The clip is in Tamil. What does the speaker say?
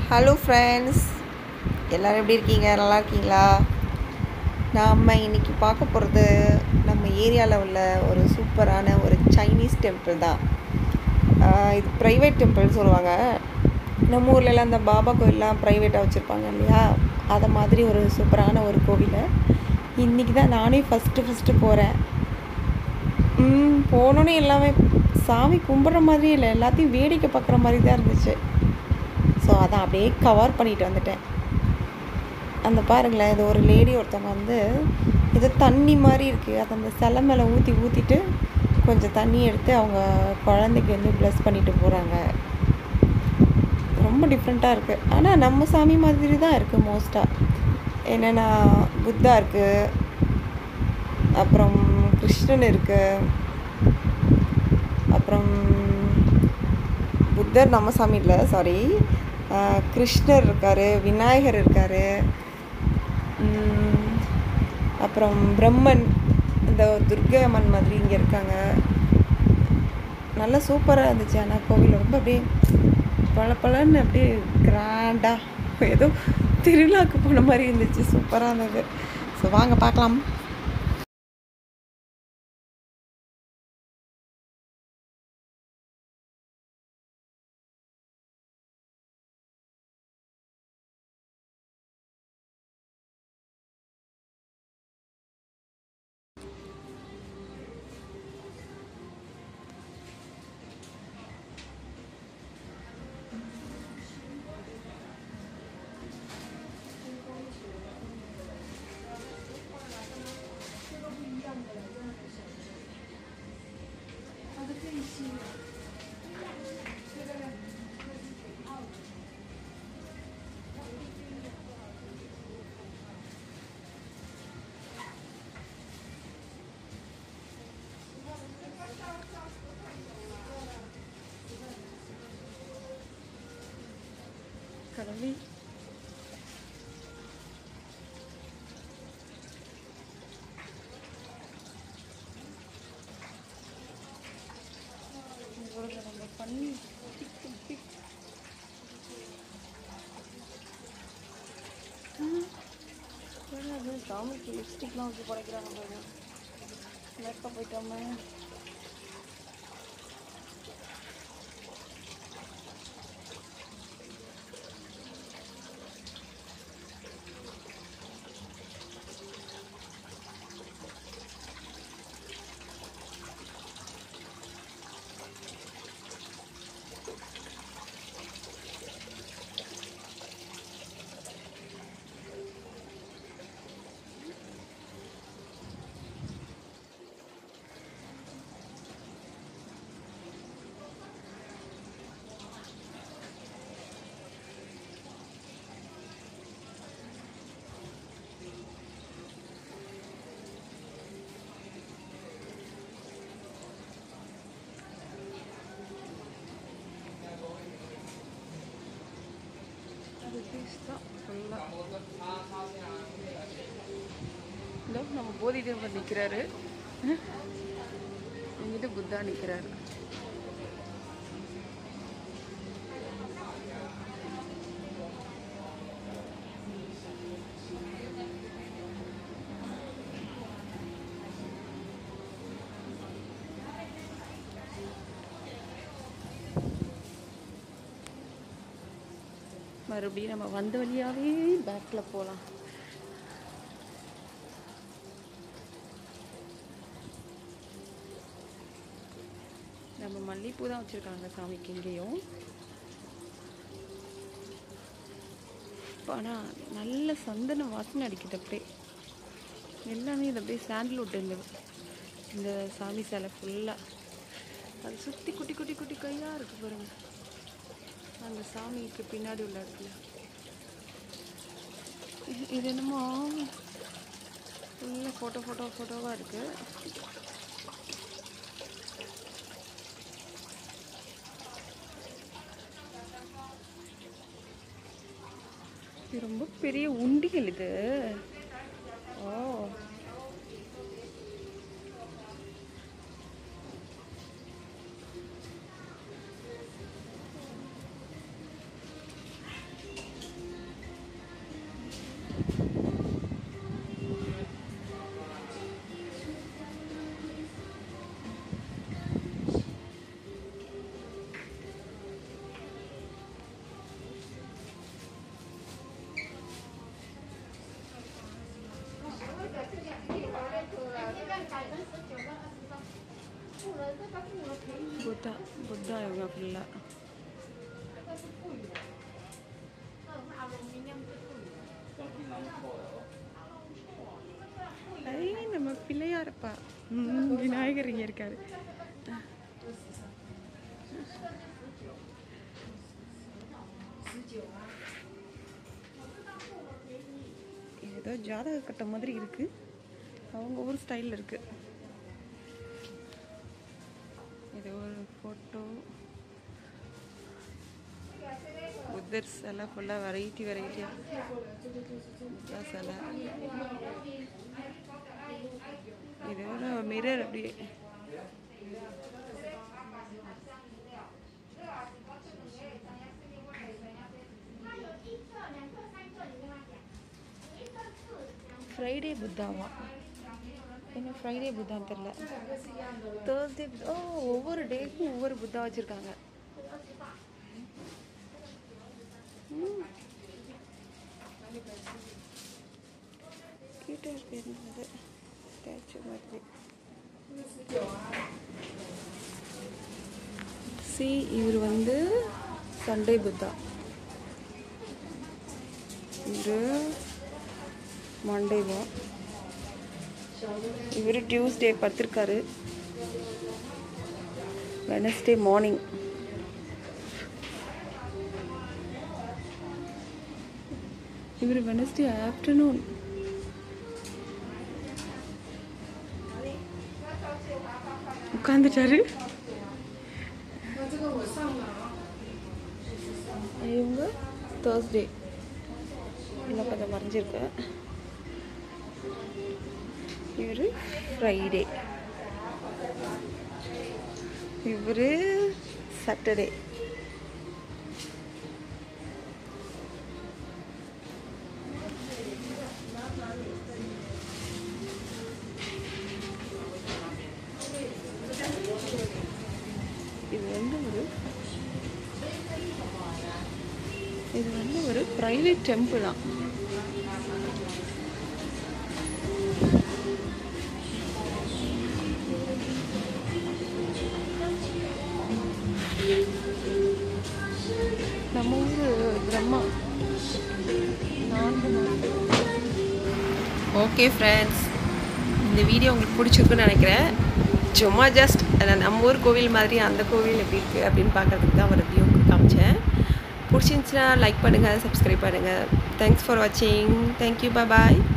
ஹலோ ஃப்ரெண்ட்ஸ் எல்லோரும் எப்படி இருக்கீங்க நல்லா இருக்கீங்களா நாம் இன்னைக்கு பார்க்க போகிறது நம்ம ஏரியாவில் உள்ள ஒரு சூப்பரான ஒரு சைனீஸ் டெம்பிள் தான் ஆஹ் இது ப்ரைவேட் டெம்பிள் சொல்லுவாங்க நம்ம ஊர்லலாம் அந்த பாபா கோயிலெலாம் ப்ரைவேட்டாக வச்சுருப்பாங்க இல்லையா அதை மாதிரி ஒரு சூப்பரான ஒரு கோவில் இன்றைக்கி தான் நானே ஃபஸ்ட்டு ஃபஸ்ட்டு போகிறேன் ம், போனோன்னே எல்லாமே சாமி கும்பிட்ற மாதிரி இல்லை எல்லாத்தையும் வேடிக்கை பார்க்குற மாதிரி தான் இருந்துச்சு ஸோ அதான் அப்படியே கவர் பண்ணிட்டு வந்துட்டேன் அந்த பாருங்களேன் இது ஒரு லேடி ஒருத்தவங்க வந்து இது தண்ணி மாதிரி இருக்குது அதை அந்த சிலை மேலே ஊற்றி ஊற்றிட்டு கொஞ்சம் தண்ணி எடுத்து அவங்க குழந்தைக்கு வந்து ப்ளஸ் பண்ணிட்டு போகிறாங்க ரொம்ப டிஃப்ரெண்ட்டாக இருக்குது ஆனால் நம்ம சாமி மாதிரி தான் இருக்குது மோஸ்ட்டாக என்னென்னா புத்தா இருக்குது அப்புறம் கிருஷ்ணன் இருக்குது அப்புறம் புத்தர் நம்ம சாமி இல்லை சாரி கிருஷ்ணர் இருக்கார் விநாயகர் இருக்கார் அப்புறம் பிரம்மன் இந்த துர்கை அம்மன் மாதிரி இங்கே இருக்காங்க நல்லா சூப்பராக இருந்துச்சு ஆனால் கோவில் ரொம்ப அப்படியே பல பலன்னு அப்படியே கிராண்டாக ஏதோ திருவிழாக்கு போன மாதிரி இருந்துச்சு சூப்பராக இருந்தது ஸோ வாங்க பார்க்கலாம் கடவுளே இவரோட நம்ம பண்ணி பிக்கு பிக் அது சாமிக்கு லிப்ஸ்டிக்லாம் வச்சு படைக்கிறாங்க பாருங்க மேக்கப் போயிட்டோமே அது பீஸ் தான் ஃபுல்லாக இதோ நம்ம போதி தேவர் நிற்கிறாரு இங்கிட்டு புத்தா நிற்கிறாரு மறுபடியும் நம்ம வந்த வழியாவே பேக்கில் போகலாம் நம்ம மல்லிகைப்பூ தான் வச்சுருக்காங்க சாமிக்கு இங்கேயும் ஆனால் நல்ல சந்தன வாசனை அடிக்குது அப்படியே எல்லாமே இது அப்படியே சாண்டல்வுட் இந்த இந்த சாமி சிலை ஃபுல்லாக அது சுற்றி குட்டி குட்டி குட்டி கையாக இருக்கு பாருங்க அந்த சாமிக்கு பின்னாடி உள்ள இடத்துல இது- இது என்னமோ ஃபுல்லாக ஃபோட்டோ ஃபோட்டோ ஃபோட்டோவாக இருக்குது இது ரொம்ப பெரிய உண்டியல் இது ஓ பாருங்க ஃபுல்லாக ஐ நம்ம பிள்ளையாரப்பா ம், விநாயகர் இங்கே இருக்காரு ஏதோ ஜாதக கட்ட மாதிரி இருக்கு அவங்க ஊர் ஸ்டைலில் இருக்கு இது ஒரு ஃபோட்டோ புத்தர் சிலை ஃபுல்லாக வெரைட்டி வெரைட்டியாக புத்தா சிலை இது ஒரு மிரர் அப்படியே ஃப்ரைடே புத்தாவா என்ன ஃப்ரைடே புத்தான்னு தெரில தேர்ஸ்டே ஓ ஒவ்வொரு டேக்கும் ஒவ்வொரு புத்தா வச்சுருக்காங்க கியூட்டாக இருக்கு இருந்தது ஸ்டாச்சு மாதிரி சி இவர் வந்து சண்டே புத்தா இவர் மண்டேவா இவர் டியூஸ்டே படுத்திருக்காரு வெனஸ்டே மார்னிங் இவர் வெனஸ்டே ஆஃப்டர்நூன் உட்காந்துட்டாரு இவங்க தேர்ஸ்டே இன்னும் கொஞ்சம் மறைஞ்சிருக்கு இவர் ஃப்ரைடே இவர் சாட்டர்டே இது வந்து ஒரு இது வந்து ஒரு ப்ரைவேட் டெம்பிள் தான் நம்ம ஊர் பிரம்மா நான்கு ஓகே ஃப்ரெண்ட்ஸ் இந்த வீடியோ உங்களுக்கு பிடிச்சிருக்குன்னு நினைக்கிறேன் சும்மா ஜஸ்ட் நம்ம ஊர் கோவில் மாதிரி அந்த கோவில் எப்படி இருக்குது அப்படின்னு பார்க்கறதுக்கு தான் ஒரு ரிவ்யூ காமிச்சேன் பிடிச்சிருந்துச்சுன்னா லைக் பண்ணுங்கள் சப்ஸ்கிரைப் பண்ணுங்கள் தேங்க்ஸ் ஃபார் வாட்சிங் தேங்க்யூ பாய்